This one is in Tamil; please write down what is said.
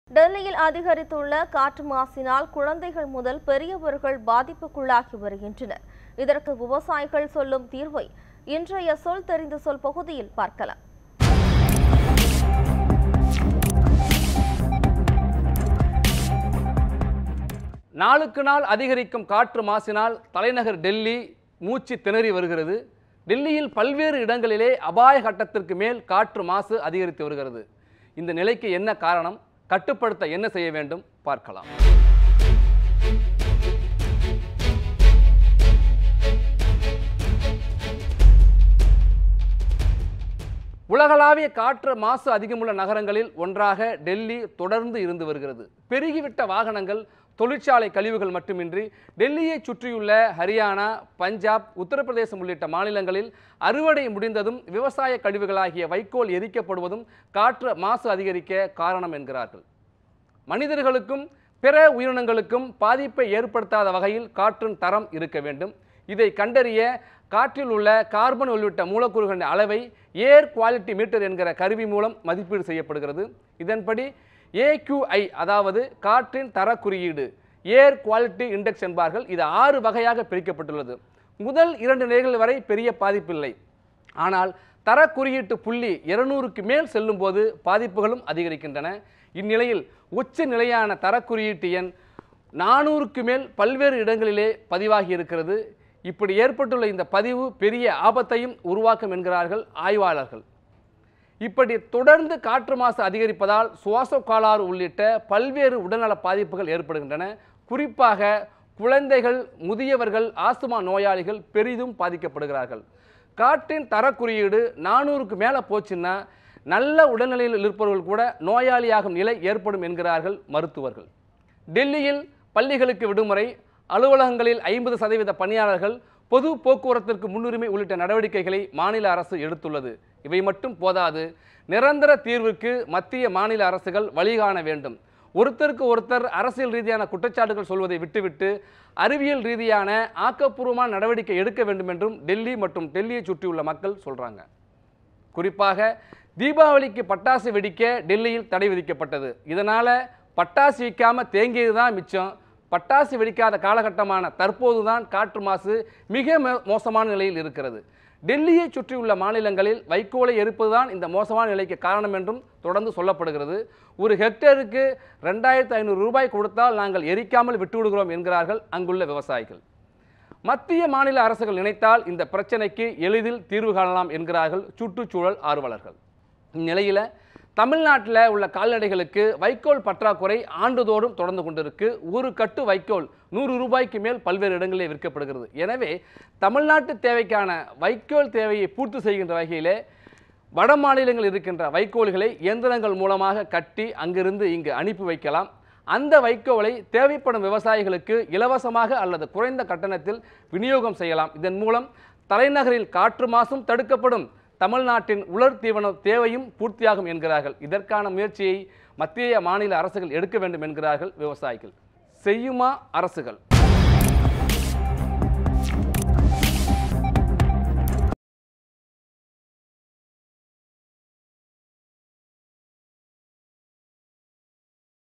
டெல்லியில் அதிகரித்துள்ள காற்று மாசினால் குழந்தைகள் முதல் பெரியவர்கள் பாதிப்புக்குள்ளாகி வருகின்றனர் இதற்கு விவசாயிகள் சொல்லும் தீர்வை இன்றைய சொல் தெரிந்து சொல் பகுதியில் பார்க்கலாம் நாளுக்கு நாள் அதிகரிக்கும் காற்று மாசினால் தலைநகர் டெல்லி மூச்சு திணறி வருகிறது டெல்லியில் பல்வேறு இடங்களிலே அபாய கட்டத்திற்கு மேல் காற்று மாசு அதிகரித்து வருகிறது இந்த நிலைக்கு என்ன காரணம் கட்டுப்படுத்த என்ன செய்ய வேண்டும் பார்க்கலாம் உலகளாவிய காற்று மாசு அதிகமுள்ள நகரங்களில் ஒன்றாக டெல்லி தொடர்ந்து இருந்து வருகிறது பெருகிவிட்ட வாகனங்கள் தொழிற்சாலை கழிவுகள் மட்டுமின்றி டெல்லியை சுற்றியுள்ள ஹரியானா பஞ்சாப் உத்தரப்பிரதேசம் உள்ளிட்ட மாநிலங்களில் அறுவடை முடிந்ததும் விவசாய கழிவுகளாகிய வைக்கோல் எரிக்கப்படுவதும் காற்று மாசு அதிகரிக்க காரணம் என்கிறார்கள் மனிதர்களுக்கும் பிற உயிரினங்களுக்கும் பாதிப்பை ஏற்படுத்தாத வகையில் காற்றின் தரம் இருக்க வேண்டும் இதை கண்டறிய காற்றில் உள்ள கார்பன் உள்ளிட்ட மூலக்கூறுகளின் அளவை ஏர் குவாலிட்டி மீட்டர் என்கிற கருவி மூலம் மதிப்பீடு செய்யப்படுகிறது இதன்படி ஏக்யூஐ அதாவது காற்றின் தர குறியீடு ஏர் குவாலிட்டி இண்டெக்ஸ் என்பார்கள் இது ஆறு வகையாக பிரிக்கப்பட்டுள்ளது முதல் இரண்டு நிலைகள் வரை பெரிய பாதிப்பில்லை ஆனால் தர குறியீட்டு புள்ளி இருநூறுக்கு மேல் செல்லும்போது பாதிப்புகளும் அதிகரிக்கின்றன இந்நிலையில் உச்ச நிலையான தர குறியீட்டு எண் நானூறுக்கு மேல் பல்வேறு இடங்களிலே பதிவாகி இருக்கிறது இப்படி ஏற்பட்டுள்ள இந்த பதிவு பெரிய ஆபத்தையும் உருவாக்கும் என்கிறார்கள் ஆய்வாளர்கள் இப்படி தொடர்ந்து காற்று மாசு அதிகரிப்பதால் சுவாச கோளாறு உள்ளிட்ட பல்வேறு உடல்நல பாதிப்புகள் ஏற்படுகின்றன குறிப்பாக குழந்தைகள் முதியவர்கள் ஆஸ்துமா நோயாளிகள் பெரிதும் பாதிக்கப்படுகிறார்கள் காற்றின் தர குறியீடு நானூறுக்கு மேலே போச்சுன்னா நல்ல உடல்நிலையில் இருப்பவர்கள் கூட நோயாளியாகும் நிலை ஏற்படும் என்கிறார்கள் மருத்துவர்கள் டெல்லியில் பள்ளிகளுக்கு விடுமுறை அலுவலகங்களில் ஐம்பது சதவீத பணியாளர்கள் பொது போக்குவரத்திற்கு முன்னுரிமை உள்ளிட்ட நடவடிக்கைகளை மாநில அரசு எடுத்துள்ளது இவை மட்டும் போதாது நிரந்தர தீர்வுக்கு மத்திய மாநில அரசுகள் வழிகாண வேண்டும் ஒருத்தருக்கு ஒருத்தர் அரசியல் ரீதியான குற்றச்சாட்டுகள் சொல்வதை விட்டுவிட்டு அறிவியல் ரீதியான ஆக்கப்பூர்வமான நடவடிக்கை எடுக்க வேண்டும் என்றும் டெல்லி மற்றும் டெல்லியை சுற்றியுள்ள மக்கள் சொல்றாங்க குறிப்பாக தீபாவளிக்கு பட்டாசு வெடிக்க டெல்லியில் தடை விதிக்கப்பட்டது இதனால் பட்டாசு வைக்காம தேங்கியது தான் மிச்சம் பட்டாசு வெடிக்காத காலகட்டமான தற்போது தான் காற்று மாசு மிக மோ- மோசமான நிலையில் இருக்கிறது டெல்லியை சுற்றியுள்ள மாநிலங்களில் வைக்கோலை எரிப்பதுதான் இந்த மோசமான நிலைக்கு காரணம் என்றும் தொடர்ந்து சொல்லப்படுகிறது ஒரு ஹெக்டேருக்கு ரெண்டாயிரத்து ஐநூறு ரூபாய் கொடுத்தால் நாங்கள் எரிக்காமல் விட்டுவிடுகிறோம் என்கிறார்கள் அங்குள்ள விவசாயிகள் மத்திய மாநில அரசுகள் நினைத்தால் இந்த பிரச்சனைக்கு எளிதில் தீர்வு காணலாம் என்கிறார்கள் சுற்றுச்சூழல் ஆர்வலர்கள் இந்நிலையில் தமிழ்நாட்டில் உள்ள கால்நடைகளுக்கு வைக்கோல் பற்றாக்குறை ஆண்டுதோறும் தொடர்ந்து கொண்டிருக்கு ஒரு கட்டு வைக்கோல் நூறு ரூபாய்க்கு மேல் பல்வேறு இடங்களில் விற்கப்படுகிறது எனவே தமிழ்நாட்டு தேவைக்கான வைக்கோல் தேவையை பூர்த்தி செய்கின்ற வகையிலே வட மாநிலங்களில் இருக்கின்ற வைக்கோல்களை இயந்திரங்கள் மூலமாக கட்டி அங்கிருந்து இங்கு அனுப்பி வைக்கலாம் அந்த வைக்கோலை தேவைப்படும் விவசாயிகளுக்கு இலவசமாக அல்லது குறைந்த கட்டணத்தில் விநியோகம் செய்யலாம் இதன் மூலம் தலைநகரில் காற்று மாசும் தடுக்கப்படும் தமிழ்நாட்டின் உலர் தீவன தேவையும் பூர்த்தியாகும் என்கிறார்கள் இதற்கான முயற்சியை மத்திய மாநில அரசுகள் எடுக்க வேண்டும் என்கிறார்கள் விவசாயிகள் செய்யுமா அரசுகள்